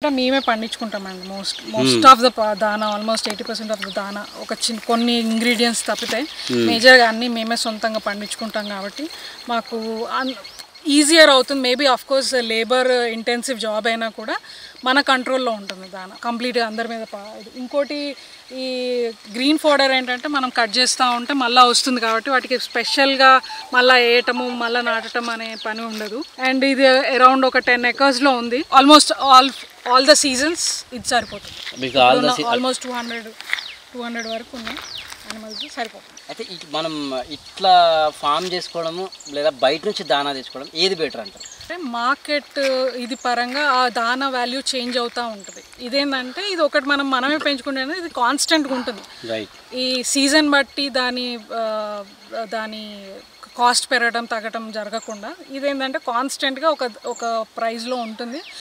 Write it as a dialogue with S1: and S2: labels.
S1: అంతా మేమే పండించుకుంటామండి మోస్ట్ మోస్ట్ ఆఫ్ ద దానా almost eighty percent of the దానా ఒక చిన్న కొన్ని ఇంగ్రీడియంట్స్ తప్పితే మేజర్గా అన్నీ మేమే సొంతంగా పండించుకుంటాం కాబట్టి మాకు ఈజియర్ అవుతుంది maybe of course labour intensive job అయినా కూడా మన కంట్రోల్లో ఉంటుంది దాని కంప్లీట్గా అందరి మీద పా- ఇది. ఇంకోటి ఈ గ్రీన్ ఫోడర్ ఏంటంటే మనం కట్ చేస్తూ ఉంటే మళ్ళీ వస్తుంది కాబట్టి వాటికి స్పెషల్గా మళ్ళీ వేయటము మళ్ళీ నాటటం అనే పని ఉండదు అండ్ ఇది అరౌండ్ ఒక టెన్ ఎకర్స్లో ఉంది almost all all the seasons ఇది సరిపోతుంది
S2: మీకు all the
S1: almost two hundred two hundred వరకు ఉన్నాయి అనిమల్స్ సరిపోతుంది
S2: అయితే ఇట్ మనం ఇట్లా ఫామ్ చేసుకోవడము లేదా బయట నుంచి దానా తెచ్చుకోవడం ఏది బెటర్ అంటారు
S1: అంటే మార్కెట్ ఇది పరంగా ఆ దానా వాల్యూ చేంజ్ అవుతూ ఉంటుంది ఇదేంటంటే ఇది ఒకటి మనం మనమే పెంచుకుంటే ఇది కాన్స్టెంట్గా ఉంటుంది
S2: రైట్
S1: ఈ సీజన్ బట్టి దాని ఆ, దాని కాస్ట్ పెరగడం తగ్గడం జరగకుండా ఇదేంటంటే కాన్స్టెంట్గా ఒక ఒక ప్రైస్లో ఉంటుంది